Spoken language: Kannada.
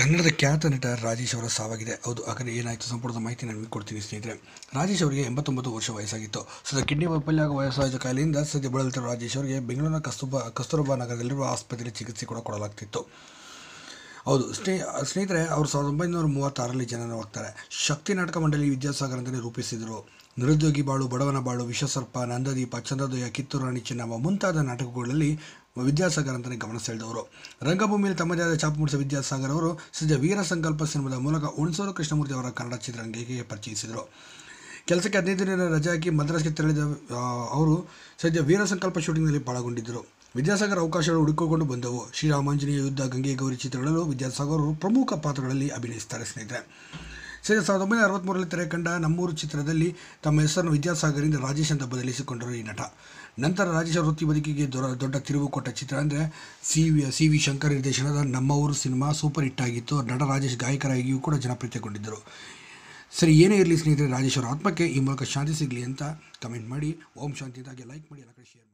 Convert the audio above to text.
ಕನ್ನಡದ ಖ್ಯಾತ ನಟ ರಾಜೇಶ್ ಅವರ ಸಾವಾಗಿದೆ ಹೌದು ಹಾಗಾದರೆ ಏನಾಯಿತು ಸಂಪೂರ್ಣ ಮಾಹಿತಿ ನಾನು ನಿಮಗೆ ಕೊಡ್ತೀನಿ ಸ್ನೇಹಿತರೆ ರಾಜೇಶ್ ಅವರಿಗೆ ಎಂಬತ್ತೊಂಬತ್ತು ವರ್ಷ ವಯಸ್ಸಾಗಿತ್ತು ಸದ್ಯ ಕಿಡ್ನಿ ವೈಫಲ್ಯ ಹಾಗೂ ವಯಸ್ಸಾದ ಕಾಯಿಲೆಯಿಂದ ಸದ್ಯ ಬಳಲುತ್ತಿರುವ ರಾಜೇಶ್ ಅವರಿಗೆ ಬೆಂಗಳೂರಿನ ಕಸ್ತೂರ್ಬಾ ಕಸ್ತೂರ್ಬಾ ನಗರದಲ್ಲಿರುವ ಆಸ್ಪತ್ರೆಯಲ್ಲಿ ಚಿಕಿತ್ಸೆ ಕೂಡ ಕೊಡಲಾಗ್ತಿತ್ತು ಹೌದು ಸ್ನೇ ಸ್ನೇಹಿತರೆ ಅವರು ಸಾವಿರದ ಒಂಬೈನೂರ ಮೂವತ್ತಾರರಲ್ಲಿ ಜನನವಾಗ್ತಾರೆ ಶಕ್ತಿ ನಾಟಕ ಮಂಡಳಿ ವಿದ್ಯಾಸಾಗರ್ ಅಂತಲೇ ರೂಪಿಸಿದರು ನಿರುದ್ಯೋಗಿ ಬಾಳು ಬಡವನ ಬಾಳು ವಿಷಸರ್ಪ ನಂದದೀಪ ಚಂದ್ರೋದಯ ಕಿತ್ತೂರು ರಾಣಿ ಚೆನ್ನಮ್ಮ ಮುಂತಾದ ನಾಟಕಗಳಲ್ಲಿ ವಿದ್ಯಾಸಾಗರ್ ಅಂತಲೇ ಗಮನ ಸೆಳೆದವರು ರಂಗಭೂಮಿಯಲ್ಲಿ ತಮ್ಮದೇ ಆದ ಛಾಪು ಮೂಡಿಸಿದ ವಿದ್ಯಾಸಾಗರ್ ಅವರು ಸದ್ಯ ವೀರ ಸಂಕಲ್ಪ ಸಿನಿಮಾದ ಮೂಲಕ ಹುಣಸೂರು ಕೃಷ್ಣಮೂರ್ತಿ ಅವರ ಕನ್ನಡ ಚಿತ್ರರಂಗಕ್ಕೆ ಪರಿಚಯಿಸಿದರು ಕೆಲಸಕ್ಕೆ ಹದಿನೈದು ದಿನ ರಜೆ ಹಾಕಿ ಮದ್ರಾಸ್ಗೆ ತೆರಳಿದ ಆ, ಅವರು ಸದ್ಯ ವೀರ ಸಂಕಲ್ಪ ಶೂಟಿಂಗ್ನಲ್ಲಿ ಪಾಲ್ಗೊಂಡಿದ್ದರು ವಿದ್ಯಾಸಾಗರ್ ಅವಕಾಶಗಳು ಹುಡುಕಿಕೊಂಡು ಬಂದವು ಶ್ರೀರಾಮಾಂಜನೇಯ ಯುದ್ಧ ಗಂಗೆ ಗೌರಿ ಚಿತ್ರಗಳಲ್ಲೂ ವಿದ್ಯಾಸಾಗರ್ ಅವರು ಪ್ರಮುಖ ಪಾತ್ರಗಳಲ್ಲಿ ಅಭಿನಯಿಸ್ತಾರೆ ಸ್ನೇಹಿತರೆ ಸದ್ಯ ಸಾವಿರದ ಒಂಬೈನೂರ ಅರವತ್ತ್ಮೂರರಲ್ಲಿ ತೆರೆ ಕಂಡ ನಮ್ಮೂರು ಚಿತ್ರದಲ್ಲಿ ತಮ್ಮ ಹೆಸರನ್ನು ವಿದ್ಯಾಸಾಗರಿಂದ ರಾಜೇಶ್ ಅಂತ ಬದಲಿಸಿಕೊಂಡರು ಈ ನಟ ನಂತರ ರಾಜೇಶ್ ಅವರ ವೃತ್ತಿ ಬದುಕಿಗೆ ದೊರ ದೊಡ್ಡ ತಿರುವು ಕೊಟ್ಟ ಚಿತ್ರ ಅಂದರೆ C V C V Shankar ನಿರ್ದೇಶನದ ನಮ್ಮ ಊರು ಸಿನಿಮಾ ಸೂಪರ್ ಹಿಟ್ ಆಗಿತ್ತು ನಟ ರಾಜೇಶ್ ಗಾಯಕರಾಗಿಯೂ ಕೂಡ ಜನಪ್ರಿಯತೆಗೊಂಡಿದ್ದರು ಸರಿ ಏನೇ ಇರಲಿ ಸ್ನೇಹಿತರೆ ರಾಜೇಶ್ ಅವರ ಆತ್ಮಕ್ಕೆ ಈ ಮೂಲಕ ಶಾಂತಿ ಸಿಗಲಿ ಅಂತ ಕಮೆಂಟ್ ಮಾಡಿ ಓಂ ಶಾಂತಿ ಅಂತ ಹಾಗೆ ಲೈಕ್ ಮಾಡಿ ಎಲ್ಲ ಕಡೆ ಶೇರ್ ಮಾಡಿ